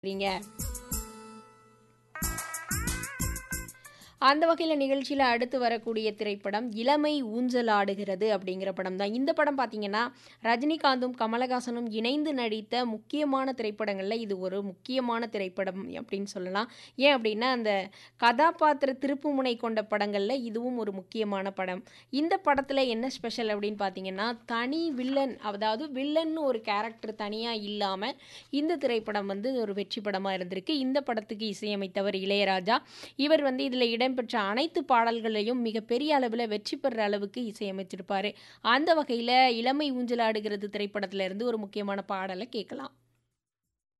றீங்க. அந்த வகையில நிகழ்ச்சியில அடுத்து வரக்கூடிய திரைப்படம் இளமை ஊஞ்சலாடுகிறது அப்படிங்கிற படம் தான். இந்த படம் பார்த்தீங்கன்னா, ரஜினிகாந்தும், கமலஹாசனும் இணைந்து நடித்த முக்கியமான திரைப்படங்கள்ல இது ஒரு முக்கியமான திரைப்படம் அப்படின்னு சொல்லலாம். ஏன் அப்படின்னா, அந்த கதாபாத்திர திருப்புமுனை கொண்ட படங்கள்ல இதுவும் ஒரு முக்கியமான படம். இந்த படத்துல என்ன ஸ்பெஷல் அப்படின்னு பார்த்தீங்கன்னா, தனி வில்லன் அதாவது வில்லன்னு ஒரு கேரக்டர் தனியா இல்லாம, இந்த திரைப்படம் வந்து ஒரு வெற்றி படமா இருந்திருக்கு. இந்த படத்துக்கு இசையமைத்தவர் இளையராஜா. இவர் வந்து இதுல இடம்பெற்ற அனைத்து பாடல்களையும் மிகப்பெரிய அளவுல வெற்றி பெறுற அளவுக்கு இசையமைச்சிருப்பாரு. அந்த வகையில இளமை ஊஞ்சலாடுகிறது திரைப்படத்துல இருந்து ஒரு முக்கியமான பாடல கேட்கலாம்.